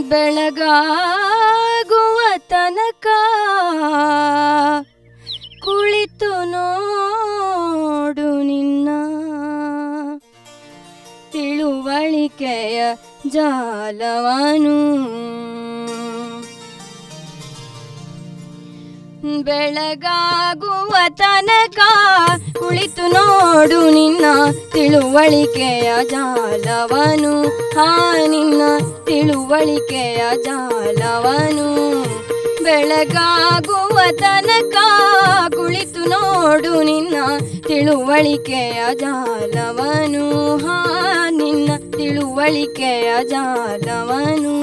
ಬೆಳಗಾಗುವ ತನಕ ಕುಳಿತು ನೋಡು ನಿನ್ನ ತಿಳುವಳಿಕೆಯ ಜಾಲವನು ಬೆಳಗಾಗುವ ತನಕ ಕುಳಿತು ನೋಡು ನಿನ್ನ ತಿಳುವಳಿಕೆಯ ಜಾಲವನು ಹಾ ನಿನ್ನ ತಿಳುವಳಿಕೆಯ ಜಾಲವನು ಬೆಳಗಾಗುವ ತನಕ ಕುಳಿತು ನೋಡು ನಿನ್ನ ತಿಳುವಳಿಕೆಯ ಜಾಲವನು ಹಾ ನಿನ್ನ ತಿಳುವಳಿಕೆಯ ಜಾಲವನು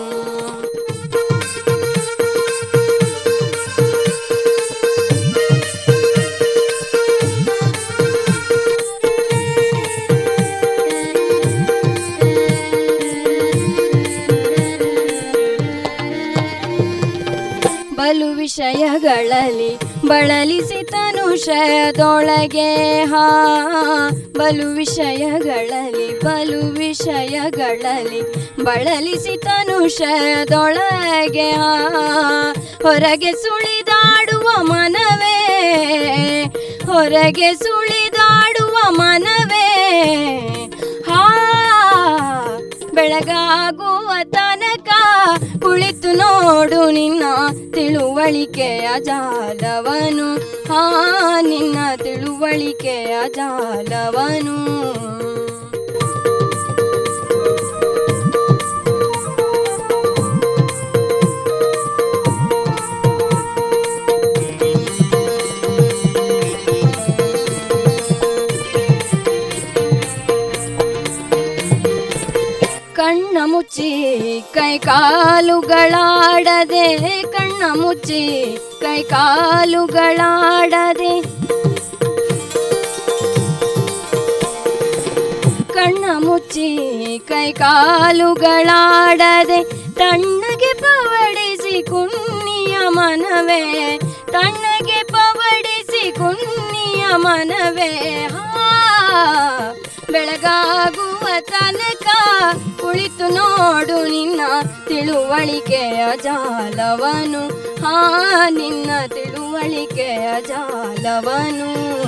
ಬಲು ವಿಷಯಗಳಲ್ಲಿ ಬಳಲಿಸಿ ತನುಷಯದೊಳಗೆ ಹಾ ಬಲು ವಿಷಯಗಳಲ್ಲಿ ಬಲು ವಿಷಯಗಳಲ್ಲಿ ಬಳಲಿಸಿ ತನುಷಯದೊಳಗೆ ಹಾ ಹೊರಗೆ ಸುಳಿದಾಡುವ ಮನವೇ ಹೊರಗೆ ಸುಳಿದಾಡುವ ಮನವೇ ಹಾ ಬೆಳಗಾಗುವ ತನಕ ಕುಳಿತು ನೋಡು ನಿನ್ನ ತಿಳುವಳಿಕೆಯ ಜಾಲವನು ಹಾ ನಿನ್ನ ತಿಳುವಳಿಕೆಯ ಜಾಲವನು ಕಣ್ಣ ಮುಚ್ಚಿ ಕೈ ಕಾಲುಗಳಾಡದೆ ಕಣ್ಣ ಮುಚ್ಚಿ ಕೈ ಕಾಲುಗಳಾಡದೆ ಕಣ್ಣ ಮುಚ್ಚಿ ಕೈ ಕಾಲುಗಳಾಡದೆ ತಣ್ಣಗೆ ಪವಡಿಸಿ ಕುನ್ನಿಯ ಮನವೇ ತಣ್ಣಗೆ ಪವಡಿಸಿ ಕುನ್ನಿಯ ಮನವೇ ಹಾ ಬೆಳಗಾಗುವ ತನಕ ಕುಳಿತು ನೋಡು ನಿನ್ನ ತಿಳುವಳಿಕೆಯ ಜಾಲವನು ಹಾ ನಿನ್ನ ತಿಳುವಳಿಕೆಯ ಜಾಲವನು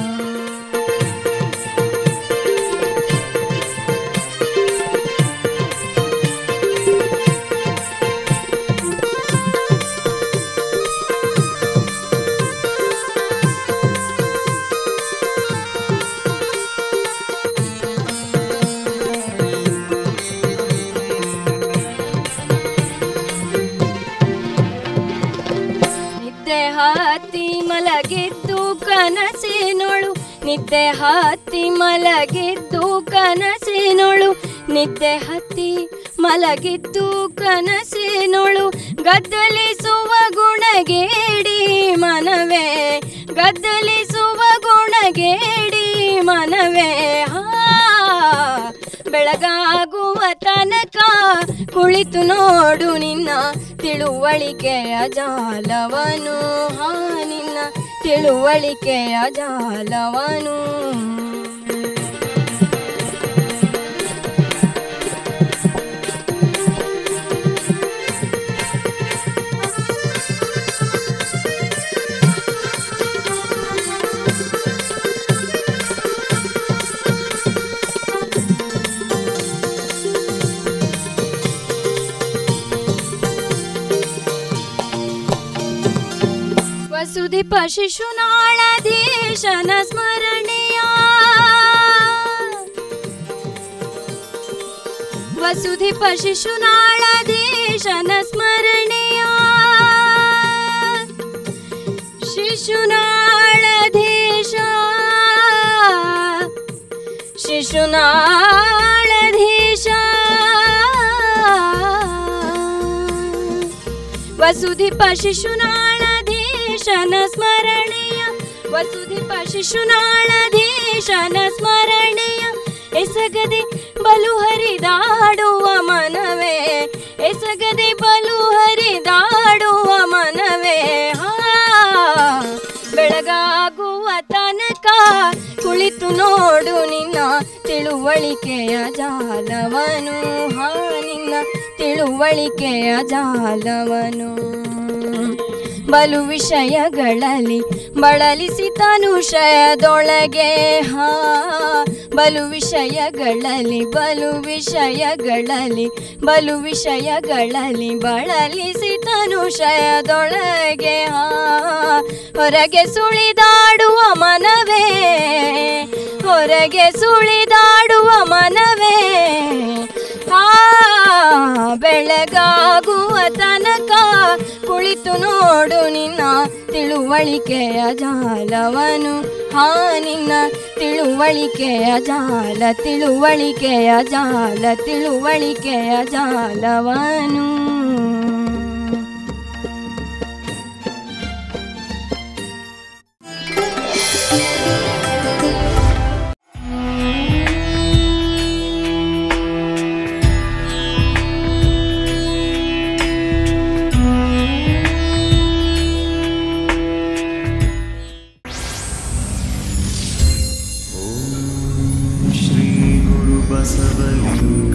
ನಿದ್ದೆ ಹತ್ತಿ ಮಲಗಿದ್ದು ಕನಸಿನೊಳು ನಿದ್ದೆ ಹತ್ತಿ ಮಲಗಿದ್ದು ಕನಸಿನೊಳು ನಿದ್ದೆ ಹತ್ತಿ ಮಲಗಿದ್ದು ಕನಸಿನೊಳು ಗದ್ದಲಿಸುವ ಗುಣಗೇಡಿ ಮನವೇ ಗದ್ದಲಿಸುವ ಗುಣಗೇಡಿ ಮನವೇ ಹಾ ಬೆಳಗಾಗುವ ತನಕ ಕುಳಿತು ನೋಡು ನಿನ್ನ ತಿಳುವಳಿಕೆಯ ಜಾಲವನು ಹಾ ನಿನ್ನ ತಿಳುವಳಿಕೆಯ ಜಾಲವನು ವಸುದೀಪ ಶಿಶುನಾಳಧೀಶನ ಸ್ಮರಣೆಯ ವಸುದೀಪ ಶಿಶುನಾಳಧೀಶನ ಸ್ಮರಣೆಯ ಶಿಶುನಾಳಧೀಶ ಶಿಶುನಾಳಧೀಶ ವಸುದೀಪ ಶಿಶುನಾಳಧೀಶನ ಸ್ಮರಣೆಯ ವಸುದೀಪ ಶಿಶುನಾಳಧೀಶನ ಸ್ಮರಣೆಯ ಎಸಗದೆ ಬಲು ಹರಿದಾಡುವ ಮನವೇ ಎಸಗದೆ ಬಲು ಹರಿದಾಡುವ ಮನವೇ ಹಾ ಬೆಳಗಾಗುವ ತನಕ ಕುಳಿತು ಕುಳಿತು ನೋಡು ನಿನ್ನ ತಿಳುವಳಿಕೆಯ ಜಾಲವನು ಹಾ ನಿನ್ನ ತಿಳುವಳಿಕೆಯ ಜಾಲವನು ಬಲು ವಿಷಯಗಳಲ್ಲಿ ಬಳಲಿಸಿ ತನುಷಯದೊಳಗೆ ಹಾ ಬಲು ವಿಷಯಗಳಲ್ಲಿ ಬಲು ವಿಷಯಗಳಲ್ಲಿ ಬಲು ವಿಷಯಗಳಲ್ಲಿ ಬಳಲಿಸಿ ತನುಷಯದೊಳಗೆ ಹಾ ಹೊರಗೆ ಸುಳಿದಾಡುವ ಮನವೇ ಹೊರಗೆ ಸುಳಿದಾಡುವ ಮನವೇ ಆ ಬೆಳಗಾಗುವ ತನಕ ಕುಳಿತು ನೋಡು ನಿನ್ನ ತಿಳುವಳಿಕೆಯ ಜಾಲವನು ಹಾ ನಿನ್ನ ತಿಳುವಳಿಕೆಯ ಜಾಲ ತಿಳುವಳಿಕೆಯ ಜಾಲ ತಿಳುವಳಿಕೆಯ ಜಾಲವನು श्री गुरुबसवलिङ्ग